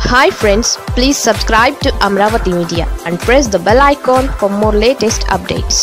hi friends please subscribe to Amaravati media and press the bell icon for more latest updates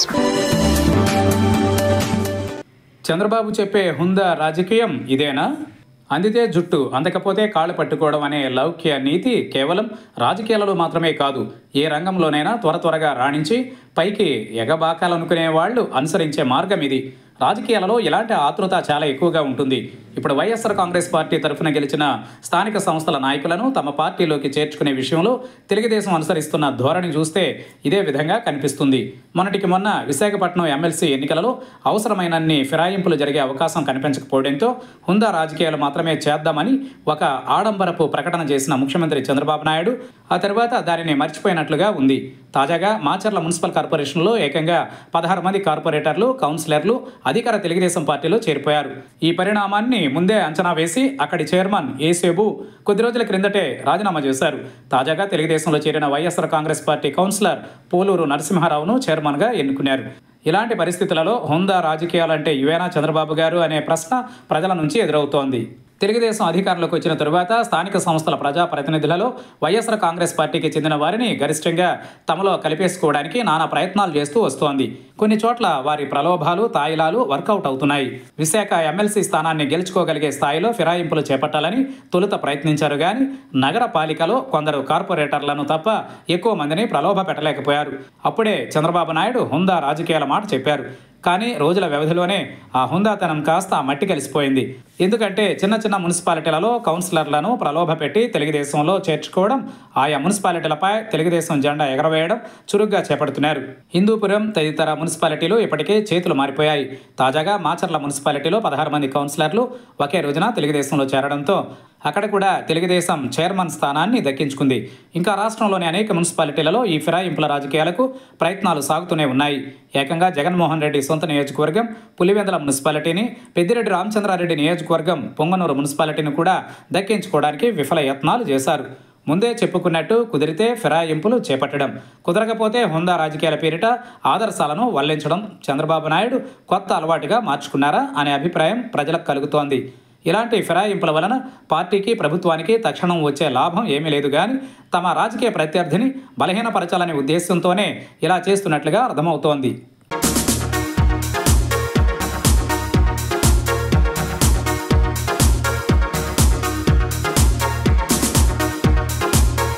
Chandrababu చెప్పే హుందా రాజకీయం ఇదేనా అందితే జుట్టు అందకపోతే కాళ్ళు పట్టుకోవడం అనే లౌక్య నీతి కేవలం రాజకీయాలలో మాత్రమే కాదు ఏ రంగంలోనైనా త్వర త్వరగా రాణించి పైకి ఎగబాకాలనుకునే వాళ్ళు అనుసరించే మార్గం ఇది రాజకీయాలలో ఇలాంటి ఆతృత చాలా ఎక్కువగా ఉంటుంది ఇప్పుడు వైఎస్ఆర్ కాంగ్రెస్ పార్టీ తరఫున గెలిచిన స్థానిక సంస్థల నాయకులను తమ పార్టీలోకి చేర్చుకునే విషయంలో తెలుగుదేశం అనుసరిస్తున్న ధోరణి చూస్తే ఇదే విధంగా కనిపిస్తుంది మొన్నటికి మొన్న విశాఖపట్నం ఎమ్మెల్సీ ఎన్నికలలో అవసరమైనన్ని ఫిరాయింపులు జరిగే అవకాశం కనిపించకపోవడంతో హుందా రాజకీయాలు మాత్రమే చేద్దామని ఒక ఆడంబరపు ప్రకటన చేసిన ముఖ్యమంత్రి చంద్రబాబు నాయుడు ఆ తర్వాత దానిని మర్చిపోయినట్లుగా ఉంది తాజాగా మాచర్ల మున్సిపల్ కార్పొరేషన్లో ఏకంగా పదహారు మంది కార్పొరేటర్లు కౌన్సిలర్లు అధికార తెలుగుదేశం పార్టీలో చేరిపోయారు ఈ పరిణామాన్ని ముందే అంచనా వేసి అక్కడి చైర్మన్ ఏసేబు కొద్ది రోజుల క్రిందటే రాజీనామా చేశారు తాజాగా తెలుగుదేశంలో చేరిన వైఎస్ఆర్ కాంగ్రెస్ పార్టీ కౌన్సిలర్ పోలూరు నరసింహారావును చైర్మన్గా ఎన్నుకున్నారు ఇలాంటి పరిస్థితులలో హోందా రాజకీయాలంటే ఇవేనా చంద్రబాబు గారు అనే ప్రశ్న ప్రజల నుంచి ఎదురవుతోంది తెలుగుదేశం అధికారంలోకి వచ్చిన తరువాత స్థానిక సంస్థల ప్రజాప్రతినిధులలో వైఎస్ఆర్ కాంగ్రెస్ పార్టీకి చెందిన వారిని గరిష్టంగా తమలో కలిపేసుకోవడానికి నానా ప్రయత్నాలు చేస్తూ వస్తోంది కొన్ని చోట్ల వారి ప్రలోభాలు తాయిలాలు వర్కౌట్ అవుతున్నాయి విశాఖ ఎమ్మెల్సీ స్థానాన్ని గెలుచుకోగలిగే స్థాయిలో ఫిరాయింపులు చేపట్టాలని తొలుత ప్రయత్నించారు కానీ నగర పాలికలో కొందరు కార్పొరేటర్లను తప్ప ఎక్కువ మందిని ప్రలోభ పెట్టలేకపోయారు అప్పుడే చంద్రబాబు నాయుడు హుందా రాజకీయాల మాట చెప్పారు కానీ రోజుల వ్యవధిలోనే ఆ హుందాతనం కాస్త మట్టి కలిసిపోయింది ఎందుకంటే చిన్న చిన్న మున్సిపాలిటీలలో కౌన్సిలర్లను ప్రలోభ పెట్టి తెలుగుదేశంలో చేర్చుకోవడం ఆయా మున్సిపాలిటీలపై తెలుగుదేశం జెండా ఎగరవేయడం చురుగ్గా చేపడుతున్నారు హిందూపురం తదితర మున్సిపాలిటీలు ఇప్పటికే చేతులు మారిపోయాయి తాజాగా మాచర్ల మున్సిపాలిటీలో పదహారు మంది కౌన్సిలర్లు ఒకే రోజున తెలుగుదేశంలో చేరడంతో అక్కడ కూడా తెలుగుదేశం చైర్మన్ స్థానాన్ని దక్కించుకుంది ఇంకా రాష్ట్రంలోని అనేక మున్సిపాలిటీలలో ఈ ఫిరాయింపుల రాజకీయాలకు ప్రయత్నాలు సాగుతూనే ఉన్నాయి ఏకంగా జగన్మోహన్ రెడ్డి సొంత నియోజకవర్గం పులివెందుల మున్సిపాలిటీని పెద్దిరెడ్డి రామచంద్రారెడ్డి నియోజకవర్గం పొంగనూరు మున్సిపాలిటీని కూడా దక్కించుకోవడానికి విఫల యత్నాలు చేశారు ముందే చెప్పుకున్నట్టు కుదిరితే ఫిరాయింపులు చేపట్టడం కుదరకపోతే హుందా రాజకీయాల పేరిట ఆదర్శాలను వల్లించడం చంద్రబాబు నాయుడు కొత్త అలవాటుగా మార్చుకున్నారా అనే అభిప్రాయం ప్రజలకు కలుగుతోంది ఇలాంటి ఫిరాయింపుల వలన పార్టీకి ప్రభుత్వానికి తక్షణం వచ్చే లాభం ఏమీ లేదు కానీ తమ రాజకీయ ప్రత్యర్థిని బలహీనపరచాలనే ఉద్దేశంతోనే ఇలా చేస్తున్నట్లుగా అర్థమవుతోంది